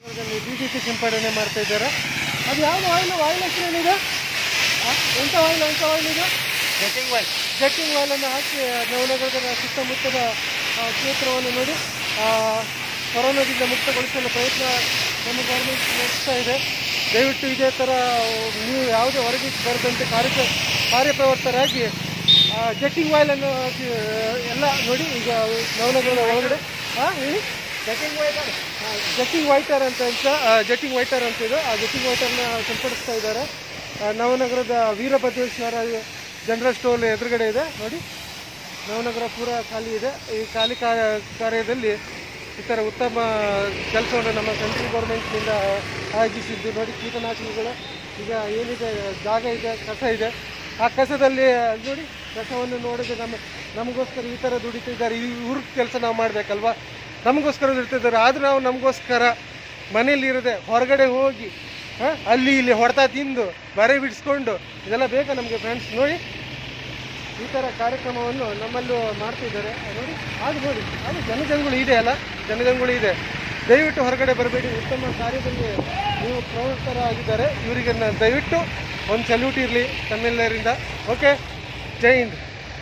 D T C ಸಿಂಪಡಣೆ ಮಾಡ್ತಾ ಇದ್ದಾರೆ ಅದು ಯಾವುದು ಆಯಿಲ್ ಆಯಿಲ್ ಹೆಸರು ಏನಿದೆ ಆ, ಎಂಥ ಆಯಿಲ್ ಎಂಥ ಆಯಿಲ್ ಇದೆ ಜೆಟ್ಟಿಂಗ್ ವೈಲ್ ಜಟ್ಟಿಂಗ್ ಆಯಿಲನ್ನು ಹಾಕಿ ನವನಗರದ ಸುತ್ತಮುತ್ತದ ಆ, ಕ್ಷೇತ್ರವನ್ನು ನೋಡಿ ಆ, ಕೊರೋನಾದಿಂದ ಮುಕ್ತಗೊಳಿಸಲು ಪ್ರಯತ್ನ ನಮ್ಮ ಗೌರ್ಮೆಂಟ್ ನಡೆಸ್ತಾ ಇದೆ ದಯವಿಟ್ಟು ಇದೇ ಥರ ನೀವು ಯಾವುದೇ ಹೊರಗೆ ಬರದಂತೆ ಕಾರ್ಯ ಕಾರ್ಯಪ್ರವರ್ತರಾಗಿ ಜಟ್ಟಿಂಗ್ ಆಯಿಲನ್ನು ಹಾಕಿ ಎಲ್ಲ ನೋಡಿ ಈಗ ನವನಗರದ ಒಳಗಡೆ ಹಾಂ ಹೇಳಿ ಜೆಟ್ಟಿಂಗ್ ವೈಲ್ ಜಟ್ಟಿಂಗ್ ವೈಟರ್ ಅಂತ ಅಂತ ಜಟ್ಟಿಂಗ್ ವೈಟರ್ ಅಂತ ಇದು ಆ ಜಟ್ಟಿಂಗ್ ವೈಟರ್ನ ಸಿಂಪಡಿಸ್ತಾ ಇದ್ದಾರೆ ಆ, ನವನಗರದ ವೀರಭದ್ರೇಶ್ವರ ಜನರಲ್ ಸ್ಟೋರ್ ಎದುರುಗಡೆ ಇದೆ ನೋಡಿ ನವನಗರ ಪೂರ ಖಾಲಿ ಇದೆ ಈ ಖಾಲಿ ಕಾ- ಕಾರ್ಯದಲ್ಲಿ ಈ ಥರ ಉತ್ತಮ ಕೆಲಸವನ್ನು ನಮ್ಮ ಸೆಂಟ್ರಲ್ ಗೌರ್ಮೆಂಟ್ನಿಂದ ಆಯೋಜಿಸಿದ್ದು ನೋಡಿ ಕೀಟನಾಶಕಗಳು ಈಗ ಏನಿದೆ ಜಾಗ ಇದೆ ಕಸ ಇದೆ ಆ ಕಸದಲ್ಲಿ ನೋಡಿ ಕಸವನ್ನು ನೋಡಿದ್ರೆ ನಮ್ಮ ನಮಗೋಸ್ಕರ ಈ ಥರ ದುಡಿತಿದ್ದಾರೆ ಇವ್ರ ಕೆಲಸ ನಾವು ಮಾಡಬೇಕಲ್ವಾ ನಮಗೋಸ್ಕರ ದುಡಿತಿದ್ದಾರೆ ಆದರೂ ನಾವು ನಮಗೋಸ್ಕರ ಮನೇಲಿ ಇರದೆ ಹೊರಗಡೆ ಹೋಗಿ ಆ, ಅಲ್ಲಿ ಇಲ್ಲಿ ಹೊಡೆತ ತಿಂದು ಬರೆ ಬಿಡಿಸ್ಕೊಂಡು ಇದೆಲ್ಲ ಬೇಕಾ ನಮಗೆ ಫ್ರೆಂಡ್ಸ್ ನೋಡಿ ಈ ಥರ ಕಾರ್ಯಕ್ರಮವನ್ನು ನಮ್ಮಲ್ಲೂ ಮಾಡ್ತಿದ್ದಾರೆ ನೋಡಿ ಅದು ನೋಡಿ ಅದು ಜನಜಂಗುಳಿ ಇದೆ ಅಲ್ಲ ಜನಜಂಗುಳಿ ಇದೆ ದಯವಿಟ್ಟು ಹೊರಗಡೆ ಬರಬೇಡಿ ಉತ್ತಮ ಕಾರ್ಯದಲ್ಲಿ ನೀವು ಪ್ರವೃತ್ತರಾಗಿದ್ದಾರೆ ಇವರಿಗೆ ನಾನು ದಯವಿಟ್ಟು ಒಂದು ಸಲ್ಯೂಟ್ ಇರಲಿ ತಮ್ಮೆಲ್ಲರಿಂದ ಓಕೆ ಜೈ ಹಿಂದ್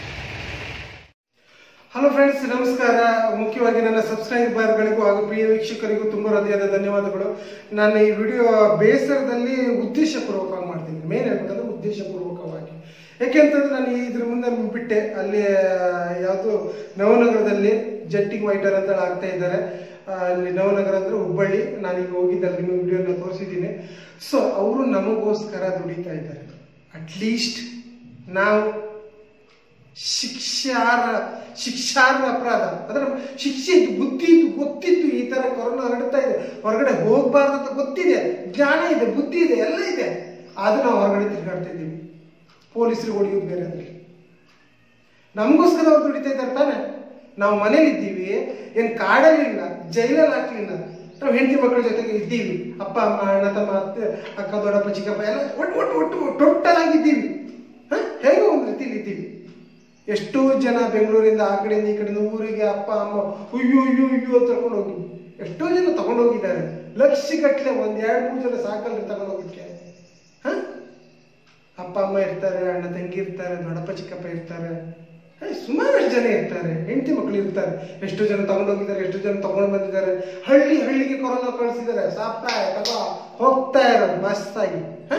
ಹಲೋ ಫ್ರೆಂಡ್ಸ್ ನಮಸ್ಕಾರ ಮುಖ್ಯವಾಗಿ ನನ್ನ ಸಬ್ಸ್ಕ್ರೈಬರ್ಗಳಿಗೂ ಹಾಗೂ ಪ್ರಿಯ ವೀಕ್ಷಕರಿಗೂ ತುಂಬ ಹೃದಯದ ಧನ್ಯವಾದಗಳು ನಾನು ಈ ವಿಡಿಯೋ ಬೇಸರದಲ್ಲಿ ಉದ್ದೇಶಪೂರ್ವಕವಾಗಿ ಮಾಡ್ತೀನಿ ಮೇನ್ ಹೇಳ್ಬೇಕಂದ್ರೆ ಉದ್ದೇಶಪೂರ್ವಕವಾಗಿ ಯಾಕೆಂತಂದ್ರೆ ನಾನು ಇದ್ರ ಮುಂದೆ ಬಿಟ್ಟೆ ಅಲ್ಲಿ ಯಾವುದು ನವನಗರದಲ್ಲಿ ಜಟ್ಟಿಂಗ್ ವೈಟರ್ ಅಂತ ಆಗ್ತಾ ಇದ್ದಾರೆ ಆ, ಅಲ್ಲಿ ನವನಗರ ಅಂದ್ರೆ ಹುಬ್ಬಳ್ಳಿ ನಾನೀಗ ಹೋಗಿದ್ದಲ್ಲಿ ನಿಮಗೆ ವಿಡಿಯೋನ ತೋರಿಸಿದ್ದೀನಿ ಸೊ ಅವರು ನಮಗೋಸ್ಕರ ದುಡಿತಾ ಇದ್ದಾರೆ ಅಟ್ಲೀಸ್ಟ್ ನಾವು ಶಿಕ್ಷಾರ ಶಿಕ್ಷಾರ್ಹ ಅಪರಾಧ ಅಂದ್ರೆ ಶಿಕ್ಷೆ ಇದ್ದು ಬುದ್ಧಿ ಇದ್ದು ಗೊತ್ತಿದ್ದು ಈ ತರ ಕೊರೋನಾ ಹರಡ್ತಾ ಇದೆ ಹೊರಗಡೆ ಹೋಗ್ಬಾರ್ದು ಅಂತ ಗೊತ್ತಿದೆ ಜ್ಞಾನ ಇದೆ ಬುದ್ಧಿ ಇದೆ ಎಲ್ಲ ಇದೆ ಆದ್ರೂ ನಾವು ಹೊರಗಡೆ ತಿರುಗಾಡ್ತಾ ಇದ್ದೀವಿ ಪೊಲೀಸರಿಗೆ ಹೊಡೆಯೋದು ಬೇರೆ ಅಂದ್ರೆ ನಮಗೋಸ್ಕರ ಅವ್ರು ದುಡಿತಾ ಇದ್ದಾರೆ ತಾನೆ ನಾವು ಮನೇಲಿ ಇದ್ದೀವಿ ಏನ್ ಕಾಡಲ್ಲಿ ಇಲ್ಲ ಜೈಲಲ್ಲಿ ಹಾಕ್ಲಿಲ್ಲ ನಾವು ಹೆಂಡತಿ ಮಕ್ಕಳ ಜೊತೆಗೆ ಇದ್ದೀವಿ ಅಪ್ಪ ಅಮ್ಮ ಅಣ್ಣ ತಮ್ಮ ಅತ್ತೆ ಅಕ್ಕ ದೊಡ್ಡಪ್ಪ ಚಿಕ್ಕಪ್ಪ ಎಲ್ಲ ಒಟ್ಟು ಒಟ್ಟು ಒಟ್ಟು ಟೋಟಲ್ ಆಗಿದ್ದೀವಿ ಹ? ಹೇಗೋ ಒಂದು ರೀತಿಲಿ ಇದ್ದೀವಿ ಎಷ್ಟೋ ಜನ ಬೆಂಗಳೂರಿಂದ ಆ ಕಡೆಯಿಂದ ಈ ಕಡೆಯಿಂದ ಊರಿಗೆ ಅಪ್ಪ ಅಮ್ಮ ಅಯ್ಯೋ ಅಯ್ಯೋ ಅಯ್ಯೋ ಅಂತ ತಗೊಂಡು ಹೋಗಿ ಎಷ್ಟೋ ಜನ ತಗೊಂಡು ಹೋಗಿದ್ದಾರೆ ಲಕ್ಷ ಗಟ್ಟಲೆ ಒಂದ್ ಎರಡು ಮೂರು ಜನ ಸಾಕಲ್ರಿ ತಗೊಂಡು ಹೋಗಿಕ್ಕೆ ಹ ಅಪ್ಪ ಅಮ್ಮ ಇರ್ತಾರೆ ಅಣ್ಣ ತಂಗಿ ಇರ್ತಾರೆ ದೊಡ್ಡಪ್ಪ ಚಿಕ್ಕಪ್ಪ ಇರ್ತಾರೆ ಹ, ಸುಮಾರಷ್ಟು ಜನ ಇರ್ತಾರೆ ಹೆಂಡತಿ ಮಕ್ಕಳು ಇರ್ತಾರೆ ಎಷ್ಟು ಜನ ತಗೊಂಡು ಹೋಗಿದ್ದಾರೆ ಎಷ್ಟು ಜನ ತಗೊಂಡು ಬಂದಿದ್ದಾರೆ ಹಳ್ಳಿ ಹಳ್ಳಿಗೆ ಕೊರೋನಾ ಕಳಿಸಿದ್ದಾರೆ ಸಾಪ್ತಾಯ ತಗೋ ಹೋಗ್ತಾ ಇರೋದು ಮಸ್ತಾಗಿ ಹ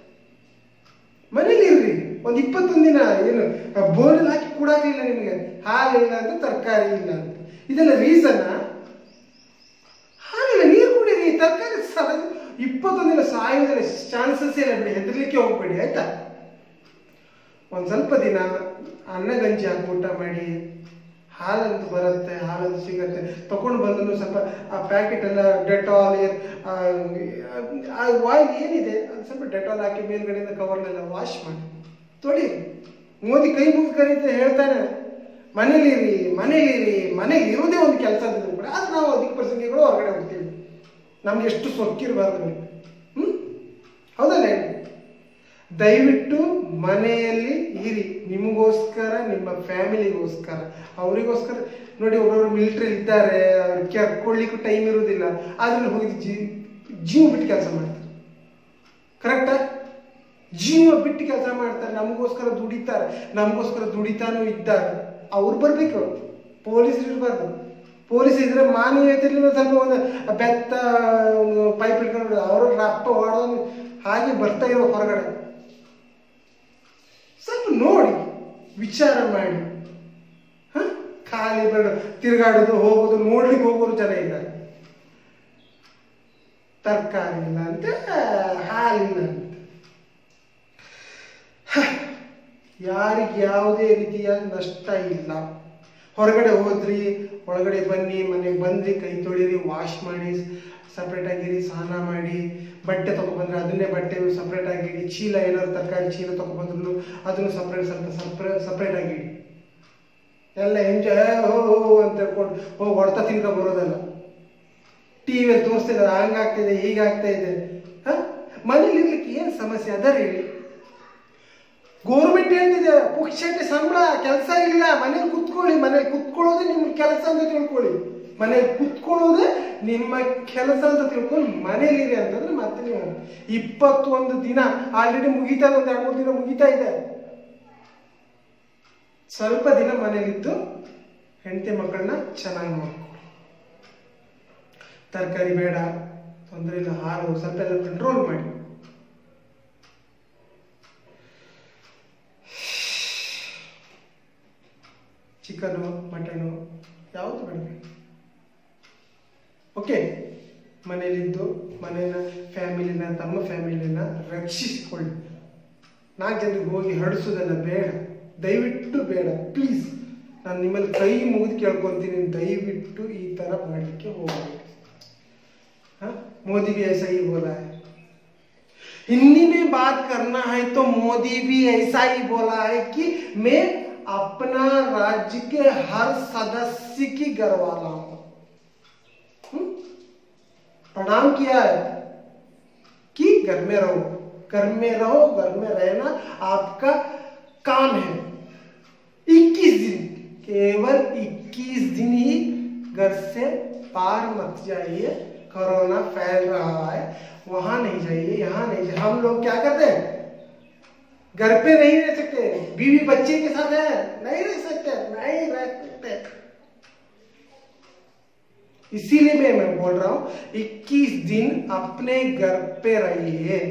ಮನೇಲಿ ಇರ್ರಿ ಒಂದ್ ಇಪ್ಪತ್ತೊಂದು ದಿನ ಏನು ಬೋರ್ಡ್ ಹಾಕಿ ಕೊಡಾಗಿಲ್ಲ ನಿಮಗೆ ಹಾಲು ಇಲ್ಲ ಅಂತ ತರಕಾರಿ ಇಲ್ಲ ಅಂತ ಇದೆಲ್ಲ ರೀಸನ್ ಹಾಲಿಲ್ಲ ನೀರು ಕುಡೀರಿ ತರಕಾರಿ ಸಲ ಇಪ್ಪತ್ತೊಂದು ದಿನ ಸಾಯೋದ್ರೆ ಚಾನ್ಸಸ್ ಇಲ್ಲ ಬಿಡಿ ಹೆದರ್ಲಿಕ್ಕೆ ಹೋಗ್ಬೇಡಿ ಆಯ್ತಾ ಒಂದ್ ಸ್ವಲ್ಪ ದಿನ ಅನ್ನ ಗಂಜಿ ಹಾಕಿ ಊಟ ಮಾಡಿ ಹಾಲಂತೂ ಬರುತ್ತೆ ಹಾಲಂತೂ ಸಿಗತ್ತೆ ತಗೊಂಡು ಬಂದ್ರು ಸ್ವಲ್ಪ ಆ ಪ್ಯಾಕೆಟ್ ಎಲ್ಲ ಡೆಟಾಲ್ ಆ ವಾಯ್ ಏನಿದೆ ಅದು ಸ್ವಲ್ಪ ಡೆಟಾಲ್ ಹಾಕಿ ಮೇಲ್ಗಡೆಯಿಂದ ಕವರ್ನೆಲ್ಲ ವಾಶ್ ಮಾಡಿ ತೊಳಿ ಮೋದಿ ಕೈ ಮುಗಿ ಕರೀತೆ ಹೇಳ್ತಾನೆ ಮನೇಲಿರಿ ಮನೇಲಿರಿ ಮನೇಲಿ ಇರೋದೇ ಒಂದು ಕೆಲಸ ಅಂತಿದ್ರು ಕೂಡ ಆದ್ರೆ ನಾವು ಅಧಿಕ ಪ್ರಸಂಗಿಗಳು ಹೊರಗಡೆ ಹೋಗ್ತೀವಿ ನಮ್ಗೆ ಎಷ್ಟು ಸೊಕ್ಕಿರಬಾರ್ದು ಹ್ಮ್ ಹೌದಲ್ಲ ಹೇಳಿ? ದಯವಿಟ್ಟು ಮನೆಯಲ್ಲಿ ಇರಿ ನಿಮಗೋಸ್ಕರ ನಿಮ್ಮ ಫ್ಯಾಮಿಲಿಗೋಸ್ಕರ ಅವರಿಗೋಸ್ಕರ ನೋಡಿ ಒಬ್ಬೊಬ್ರು ಮಿಲಿಟ್ರಿ ಇದ್ದಾರೆ ಅವ್ರಿಗೆ ಕರ್ಕೊಳ್ಳಿಕ್ಕೂ ಟೈಮ್ ಇರೋದಿಲ್ಲ ಆದ್ರಲ್ಲಿ ಹೋಗಿ ಜೀ ಜೀವ ಬಿಟ್ಟು ಕೆಲಸ ಮಾಡ್ತಾರೆ ಕರೆಕ್ಟಾ ಜೀವ ಬಿಟ್ಟು ಕೆಲಸ ಮಾಡ್ತಾರೆ ನಮಗೋಸ್ಕರ ದುಡಿತಾರೆ ನಮಗೋಸ್ಕರ ದುಡಿತಾನೂ ಇದ್ದಾರೆ ಅವ್ರು ಬರ್ಬೇಕು ಪೊಲೀಸರು ಇರಬಾರ್ದು ಪೊಲೀಸ್ ಇದ್ರೆ ಮಾನವೀಯತೆಯಲ್ಲಿ ಒಂದ್ ಸ್ವಲ್ಪ ಒಂದು ಬೆತ್ತ ಒಂದು ಪೈಪ್ ಇಟ್ಕೊಂಡು ಅವರು ರಪ್ಪ ಹೊಡೆದು ಹಾಗೆ ಬರ್ತಾ ಇರೋ ಹೊರಗಡೆ ಸ್ವಲ್ಪ ನೋಡಿ ವಿಚಾರ ಮಾಡಿ ಹ? ಖಾಲಿ ಬೇಡ ತಿರುಗಾಡೋದು ಹೋಗೋದು ನೋಡ್ಲಿಕ್ಕೆ ಹೋಗೋರು ಜನ ಇದ್ದಾರೆ ತರಕಾರಿ ಇಲ್ಲ ಅಂತ ಹಾಲಿಲ್ಲ ಅಂತ ಹ, ಯಾರಿಗೆ ಯಾವುದೇ ರೀತಿಯ ನಷ್ಟ ಇಲ್ಲ ಹೊರಗಡೆ ಹೋದ್ರಿ ಒಳಗಡೆ ಬನ್ನಿ ಮನೆಗೆ ಬಂದ್ರಿ ಕೈ ತೊಳಿರಿ ವಾಶ್ ಮಾಡಿ ಸಪ್ರೇಟ್ ಆಗಿರಿ ಸ್ನಾನ ಮಾಡಿ ಬಟ್ಟೆ ತಗೊಬಂದ್ರೆ ಅದನ್ನೇ ಬಟ್ಟೆ ಸಪ್ರೇಟ್ ಆಗಿಡಿ ಚೀಲ ಏನಾದ್ರು ತರಕಾರಿ ಚೀಲ ತಗೊಬಂದ್ರು ಅದನ್ನು ಸಪ್ರೇಟ್ ಸ್ವಲ್ಪ ಸಪ್ರೇಟ್ ಸಪ್ರೇಟ್ ಆಗಿಡಿ ಎಲ್ಲ ಎಂಜಾಯ್ ಹೋ ಹೋ ಹೋ ಅಂತ ಹೇಳ್ಕೊಂಡು ಹೋಗಿ ಹೊಡ್ತಾ ತಿನ್ಕೊ ಬರೋದಲ್ಲ ಟಿವಿಯಲ್ಲಿ ತೋರಿಸ್ತಿದ್ದಾರೆ ಹಂಗಾಗ್ತಿದೆ ಹೀಗಾಗ್ತಾ ಇದೆ ಹ ಮನೇಲಿ ಇರ್ಲಿಕ್ಕೆ ಏನು ಸಮಸ್ಯೆ ಅದರ ಹೇಳಿ ಗೋರ್ಮೆಂಟ್ ಹೇಳ್ತಿದೆ ಪುಕ್ಷಟೆ ಸಂಬಳ ಕೆಲಸ ಇಲ್ಲ ಮನೇಲಿ ಕುತ್ಕೊಳ್ಳಿ ಮನೇಲಿ ಕುತ್ಕೊಳ್ಳೋದೇ ನಿಮ್ ಕೆಲಸ ಅಂತ ತಿಳ್ಕೊಳ್ಳಿ ಮನೇಲಿ ಕುತ್ಕೊಳ್ಳೋದೇ ನಿಮ್ಮ ಕೆಲಸ ಅಂತ ತಿಳ್ಕೊಂಡು ಮನೇಲಿರಿ ಅಂತಂದ್ರೆ ಮತ್ತೆ ನೀವು ಇಪ್ಪತ್ತೊಂದು ದಿನ ಆಲ್ರೆಡಿ ಮುಗಿತಾ ಇದೆ ಒಂದು ಎರಡು ಮೂರು ದಿನ ಮುಗಿತಾ ಇದೆ ಸ್ವಲ್ಪ ದಿನ ಮನೇಲಿದ್ದು ಹೆಂಡತಿ ಮಕ್ಕಳನ್ನ ಚೆನ್ನಾಗಿ ನೋಡ್ಕೊಳ್ಳಿ ತರಕಾರಿ ಬೇಡ ತೊಂದರೆ ಇಲ್ಲ ಹಾಲು ಸ್ವಲ್ಪ ಎಲ್ಲ ಕಂಟ್ರೋಲ್ ಮಾಡಿ ಚಿಕನು ಮಟನು ಯಾವುದು ಬೇಡ ಓಕೆ ಮನೇಲಿದ್ದು ಮನೆಯ ಫ್ಯಾಮಿಲಿನ ತಮ್ಮ ಫ್ಯಾಮಿಲಿನ ರಕ್ಷಿಸಿಕೊಳ್ಳಿ ನಾಲ್ಕು ಜನರಿಗೆ ಹೋಗಿ ಹರಡಿಸೋದೆಲ್ಲ ಬೇಡ ದಯವಿಟ್ಟು ಬೇಡ ಪ್ಲೀಸ್ ನಾನು ನಿಮ್ಮಲ್ಲಿ ಕೈ ಮುಗಿದು ಕೇಳ್ಕೊತೀನಿ ದಯವಿಟ್ಟು ಈ ಥರ ಮಾಡಲಿಕ್ಕೆ ಹೋಗಬೇಡಿ हाँ मोदी भी ऐसा ही बोला है हिंदी में बात करना है तो मोदी भी ऐसा ही बोला है कि मैं अपना राज्य के हर सदस्य की घर वाला हूं हम्म? प्रणाम किया है कि घर में रहो घर में रहो घर में रहना आपका काम है 21 दिन केवल 21 दिन ही घर से बाहर मत जाइए कोरोना फैल रहा है वहां नहीं जाइए यहाँ नहीं जाइए हम लोग क्या करते हैं घर पे नहीं रह सकते बीवी बच्चे के साथ है नहीं रह सकते नहीं रह सकते इसीलिए मैं मैं बोल रहा हूं 21 दिन अपने घर पे रहिए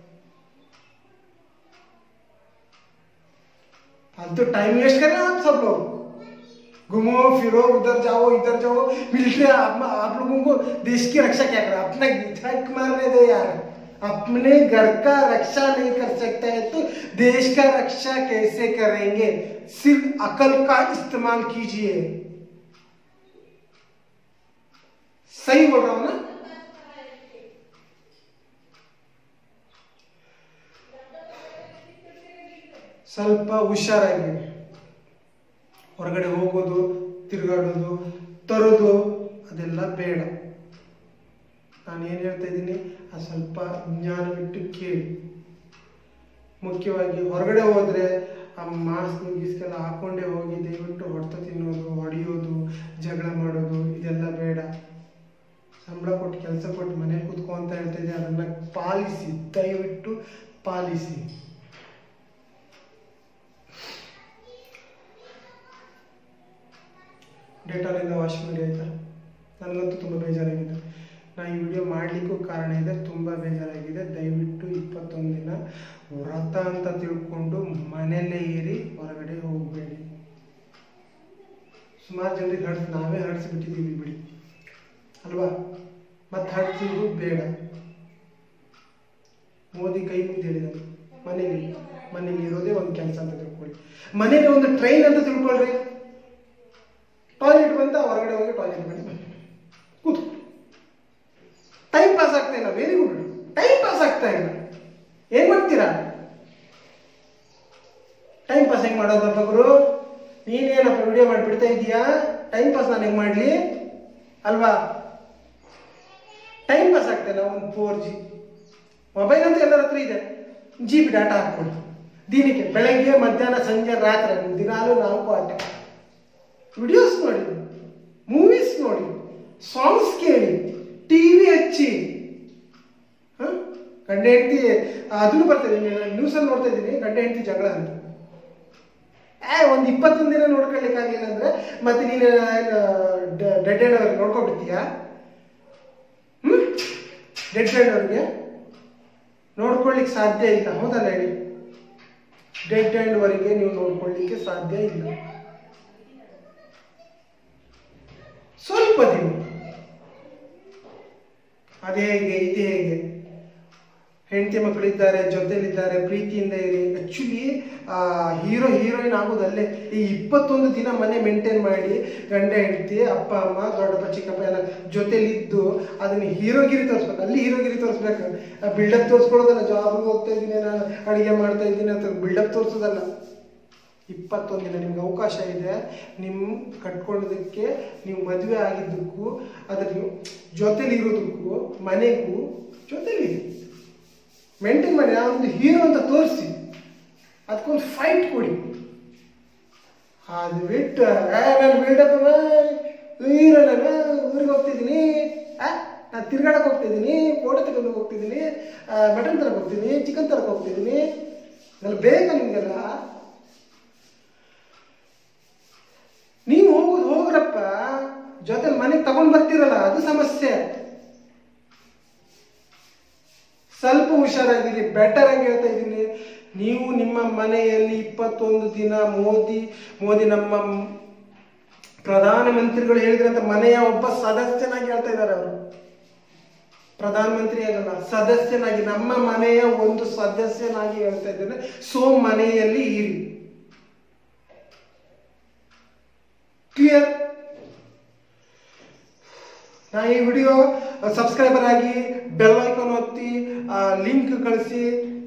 फालतू टाइम वेस्ट कर रहे हैं आप सब लोग घूमो फिरो उधर जाओ इधर जाओ मिलिट्री आप, आप लोगों को देश की रक्षा क्या करें अपना झक मारने दो यार अपने घर का रक्षा नहीं कर सकते हैं तो देश का रक्षा कैसे करेंगे सिर्फ अकल का इस्तेमाल कीजिए सही बोल रहा हूं ना ಸ್ವಲ್ಪ ಹುಷಾರಾಗಿ ಹೊರಗಡೆ ಹೋಗೋದು ತಿರುಗಾಡೋದು ತರೋದು ಅದೆಲ್ಲ ಬೇಡ ನಾನು ಏನು ಹೇಳ್ತಾ ಇದ್ದೀನಿ ಆ ಸ್ವಲ್ಪ ಜ್ಞಾನವಿಟ್ಟು ಕೇಳಿ ಮುಖ್ಯವಾಗಿ ಹೊರಗಡೆ ಹೋದ್ರೆ ಆ ಮಾಸ್ಕ್ ಗೀಸ್ಕೆಲ್ಲ ಹಾಕೊಂಡೇ ಹೋಗಿ ದಯವಿಟ್ಟು ಹೊಡೆತ ತಿನ್ನೋದು ಹೊಡೆಯೋದು ಜಗಳ ಮಾಡೋದು ಇದೆಲ್ಲ ಬೇಡ ಸಂಬಳ ಕೊಟ್ಟು ಕೆಲಸ ಕೊಟ್ಟು ಮನೆ ಕೂತ್ಕೊ ಅಂತ ಹೇಳ್ತಾ ಇದ್ದೆ ಅದನ್ನ ಪಾಲಿಸಿ ದಯವಿಟ್ಟು ಪಾಲಿಸಿ ಡೇಟಾಲಿಂದ ವಾಶ್ ಮಾಡಿ ಆಯ್ತಾ ನನಗಂತೂ ತುಂಬ ಬೇಜಾರಾಗಿದೆ ನಾನು ಈ ವಿಡಿಯೋ ಮಾಡಲಿಕ್ಕೂ ಕಾರಣ ಇದೆ ತುಂಬ ಬೇಜಾರಾಗಿದೆ ದಯವಿಟ್ಟು ಇಪ್ಪತ್ತೊಂದು ದಿನ ವ್ರತ ಅಂತ ತಿಳ್ಕೊಂಡು ಮನೆಯಲ್ಲೇ ಇರಿ ಹೊರಗಡೆ ಹೋಗಬೇಡಿ ಸುಮಾರು ಜನರಿಗೆ ಹಡ್ಸ್ ನಾವೇ ಹರಡಿಸ್ಬಿಟ್ಟಿದ್ದೀವಿ ಬಿಡಿ ಅಲ್ವಾ ಮತ್ತೆ ಹಡ್ಸೋದು ಬೇಡ ಮೋದಿ ಕೈ ಮುಗ್ದು ಹೇಳಿದರು ಮನೇಲಿ ಮನೇಲಿ ಇರೋದೇ ಒಂದು ಕೆಲಸ ಅಂತ ತಿಳ್ಕೊಳ್ಳಿ ಮನೇಲಿ ಒಂದು ಟ್ರೈನ್ ಅಂತ ತಿಳ್ಕೊಳ್ರಿ ಟಾಯ್ಲೆಟ್ ಬಂತ ಹೊರಗಡೆ ಹೋಗಿ ಟಾಯ್ಲೆಟ್ ಮಾಡಿ ಕೂತು ಟೈಮ್ ಪಾಸ್ ಆಗ್ತಾ ಇಲ್ಲ ವೆರಿ ಗುಡ್ ಟೈಮ್ ಪಾಸ್ ಆಗ್ತಾ ಇಲ್ಲ ಏನ್ ಮಾಡ್ತೀರಾ ಟೈಮ್ ಪಾಸ್ ಹೆಂಗ್ ಮಾಡೋದಪ್ಪ ಗುರು ನೀನೇನಪ್ಪ ವಿಡಿಯೋ ಮಾಡಿ ಬಿಡ್ತಾ ಇದೀಯಾ ಟೈಮ್ ಪಾಸ್ ನಾನು ಹೆಂಗ್ ಮಾಡ್ಲಿ ಅಲ್ವಾ ಟೈಮ್ ಪಾಸ್ ಆಗ್ತಾ ಇಲ್ಲ ಒಂದು ಫೋರ್ ಜಿ ಮೊಬೈಲ್ ಅಂತ ಎಲ್ಲರ ಹತ್ರ ಇದೆ ಜಿ ಬಿ ಡಾಟಾ ಹಾಕ್ಕೊಡು ದಿನಕ್ಕೆ ಬೆಳಗ್ಗೆ ಮಧ್ಯಾಹ್ನ ಸಂಜೆ ರಾತ್ರಿ ದಿನಾಲು ನಾಲ್ಕು ಆಟ ವಿಡಿಯೋಸ್ ನೋಡಿ ಮೂವೀಸ್ ನೋಡಿ ಸಾಂಗ್ಸ್ ಕೇಳಿ ಟಿವಿ ಹಚ್ಚಿ ಹ? ಗಂಡ ಹೆಂಡತಿ ಅದನ್ನು ಬರ್ತಾ ಇದ್ದೀನಿ ನ್ಯೂಸಲ್ಲಿ ನೋಡ್ತಾ ಇದ್ದೀನಿ ಗಂಡ ಹೆಂಡತಿ ಜಗಳ ಅಂತ ಏ ಒಂದು ಇಪ್ಪತ್ತೊಂದು ದಿನ ನೋಡ್ಕೊಳ್ಳಿಕ್ಕಾಗಿಲ್ಲ ಅಂದ್ರೆ ಮತ್ತೆ ನೀನು ಡೆಡ್ ಎಂಡ್ ಅವ್ರಿಗೆ ನೋಡ್ಕೊಂಡ್ಬಿಡ್ತೀಯಾ ಹ್ಮ್ ಡೆಡ್ ಎಂಡ್ ಅವ್ರಿಗೆ ನೋಡ್ಕೊಳ್ಳಿಕ್ಕೆ ಸಾಧ್ಯ ಇಲ್ಲ ಹೌದಲ್ಲ ಹೇಳಿ ಡೆಡ್ ಎಂಡ್ ವರೆಗೆ ನೀವು ನೋಡ್ಕೊಳ್ಳಿಕ್ಕೆ ಸಾಧ್ಯ ಇಲ್ಲ ಸ್ವಲ್ಪ ದಿನ ಅದೇ ಹೇಗೆ ಇದು ಹೇಗೆ ಹೆಂಡತಿ ಮಕ್ಕಳಿದ್ದಾರೆ ಜೊತೆಲಿದ್ದಾರೆ ಪ್ರೀತಿಯಿಂದ ಇರಿ ಆಕ್ಚುಲಿ ಹೀರೋ ಹೀರೋಯಿನ್ ಆಗೋದಲ್ಲೇ ಈ ಇಪ್ಪತ್ತೊಂದು ದಿನ ಮನೆ ಮೇಂಟೈನ್ ಮಾಡಿ ಗಂಡ ಹೆಂಡತಿ ಅಪ್ಪ ಅಮ್ಮ ದೊಡ್ಡಪ್ಪ ಚಿಕ್ಕಪ್ಪ ಎಲ್ಲ ಜೊತೆಲಿದ್ದು ಅದನ್ನ ಹೀರೋಗಿರಿ ತೋರಿಸ್ಬೇಕು ಅಲ್ಲಿ ಹೀರೋಗಿರಿ ತೋರಿಸ್ಬೇಕು ಬಿಲ್ಡಪ್ ತೋರಿಸ್ಕೊಳ್ಳೋದಲ್ಲ ಜಾಬ್ಗೆ ಹೋಗ್ತಾ ಇದ್ದೀನಿ ನಾನು ಅಡುಗೆ ಮಾಡ್ತಾ ಇದ್ದೀನಿ ಅಂತ ಬಿಲ್ಡಪ್ ತೋರಿಸೋದಲ್ಲ ಇಪ್ಪತ್ತೊಂದು ದಿನ ನಿಮ್ಗೆ ಅವಕಾಶ ಇದೆ ನಿಮ್ಮ ಕಟ್ಕೊಳ್ಳೋದಕ್ಕೆ ನೀವು ಮದುವೆ ಆಗಿದ್ದಕ್ಕೂ ಅದ್ರ ನೀವು ಜೊತೆಲಿ ಇರೋದಕ್ಕೂ ಮನೆಗೂ ಜೊತೆಲಿ ಮೇಂಟೈನ್ ಮಾಡಿ ಆ ಒಂದು ಹೀರೋ ಅಂತ ತೋರಿಸಿ ಅದಕ್ಕೊಂದು ಫೈಟ್ ಕೊಡಿ ಅದು ಬಿಟ್ಟು ನಾನು ಬಿಲ್ಡಪ್ ಹೀರೋ ನಾನು ಊರಿಗೆ ಹೋಗ್ತಿದ್ದೀನಿ ಆ ತಿರ್ಗಾಡಕ್ ಹೋಗ್ತಿದ್ದೀನಿ ಫೋಟೋ ತೆಗೆದು ಹೋಗ್ತಿದ್ದೀನಿ ಮಟನ್ ತರಕ್ ಹೋಗ್ತೀನಿ ಚಿಕನ್ ತರಕ್ ಹೋಗ್ತಿದ್ದೀನಿ ಅದೆಲ್ಲ ಬೇಕಾ ನಿಮ್ಗೆಲ್ಲ ನೀವು ಹೋಗುದು ಹೋಗ್ರಪ್ಪ ಜೊತೆ ಮನೆಗೆ ತಗೊಂಡ್ ಬರ್ತೀರಲ್ಲ ಅದು ಸಮಸ್ಯೆ ಸ್ವಲ್ಪ ಹುಷಾರಾಗಿರಿ ಬೆಟರ್ ಆಗಿ ಹೇಳ್ತಾ ಇದ್ದೀನಿ ನೀವು ನಿಮ್ಮ ಮನೆಯಲ್ಲಿ ಇಪ್ಪತ್ತೊಂದು ದಿನ ಮೋದಿ ಮೋದಿ ನಮ್ಮ ಮ್- ಪ್ರಧಾನಮಂತ್ರಿಗಳು ಹೇಳಿದ್ರಂತ ಮನೆಯ ಒಬ್ಬ ಸದಸ್ಯನಾಗಿ ಹೇಳ್ತಾ ಇದ್ದಾರೆ ಅವರು ಪ್ರಧಾನಮಂತ್ರಿ ಆಗಲ್ಲ ಸದಸ್ಯನಾಗಿ ನಮ್ಮ ಮನೆಯ ಒಂದು ಸದಸ್ಯನಾಗಿ ಹೇಳ್ತಾ ಇದ್ದೇನೆ ಸೊ ಮನೆಯಲ್ಲಿ ಇರಿ ಕ್ಲಿಯರ್ ನಾ ಈ ವಿಡಿಯೋ ಸಬ್ಸ್ಕ್ರೈಬರ್ ಆಗಿ ಬೆಲ್ ಐಕಾನ್ ಒತ್ತಿ ಲಿಂಕ್ ಕಳಿಸಿ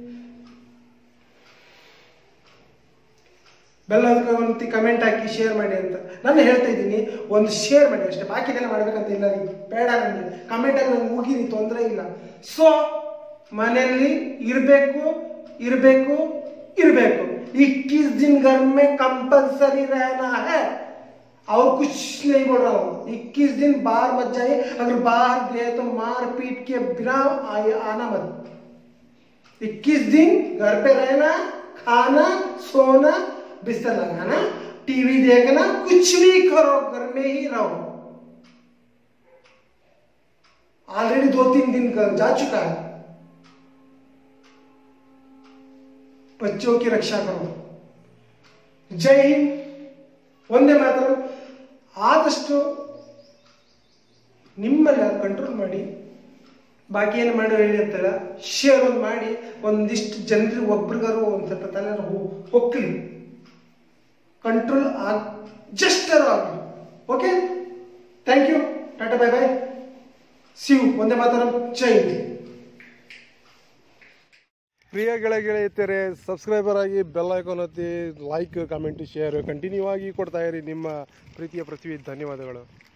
ಬೆಲ್ ಐಕಾನ್ ಒತ್ತಿ ಕಮೆಂಟ್ ಹಾಕಿ ಶೇರ್ ಮಾಡಿ ಅಂತ ನಾನು ಹೇಳ್ತಾ ಇದ್ದೀನಿ ಒಂದು ಶೇರ್ ಮಾಡಿ ಅಷ್ಟೇ ಬಾಕಿದೆಲ್ಲ ಮಾಡ್ಬೇಕಂತ ಇಲ್ಲ ರೀ ಬೇಡ ನನಗೆ ಕಮೆಂಟ್ ಅಲ್ಲಿ ನಂಗೆ ಮುಗಿರಿ ತೊಂದರೆ ಇಲ್ಲ ಸೊ ಮನೆಯಲ್ಲಿ ಇರಬೇಕು ಇರಬೇಕು ಇರಬೇಕು इक्कीस दिन घर में कंपलसरी रहना है और कुछ नहीं बोल रहा हूँ इक्कीस दिन बाहर मत जाइए अगर बाहर गए तो मार पीट के बिना आए आना मत इक्कीस दिन घर पे रहना खाना सोना बिस्तर लगाना टीवी देखना कुछ भी करो घर में ही रहो ऑलरेडी दो तीन दिन घर जा चुका है बच्चों की रक्षा करो ಜೈ ಹಿಂದ್ ಒಂದೇ ಮಾತ್ರ ಆದಷ್ಟು ನಿಮ್ಮಲ್ಲಿ ಕಂಟ್ರೋಲ್ ಮಾಡಿ ಬಾಕಿ ಏನು ಮಾಡೋ ಹೇಳಿರ್ತಾರ ಶೇರ್ ಒಂದು ಮಾಡಿ ಒಂದಿಷ್ಟು ಜನರಿಗೆ ಒಬ್ರಿಗಾರು ಒಂದು ಸ್ವಲ್ಪ ತಲೆ ಹೊಕ್ಕಲಿ ಕಂಟ್ರೋಲ್ ಆಗ್ ಜಸ್ಟರ್ ಆಗಲಿ okay thank you tata bye bye ಸಿವ್ ಒಂದೇ ಮಾತಾಡ ಜೈ ಹಿಂದ್ ಪ್ರಿಯ ಗೆಳೆಯ ಗೆಳೆಯತರೆ ಸಬ್ಸ್ಕ್ರೈಬರ್ ಆಗಿ ಬೆಲ್ ಐಕಾನ್ ಒತ್ತಿ ಲೈಕ್ ಕಮೆಂಟ್ ಶೇರ್ ಕಂಟಿನ್ಯೂ ಆಗಿ ಕೊಡ್ತಾ ಇರಿ ನಿಮ್ಮ ಪ್ರೀತಿಯ ಪೃಥ್ವಿ ಧನ್ಯವಾದಗಳು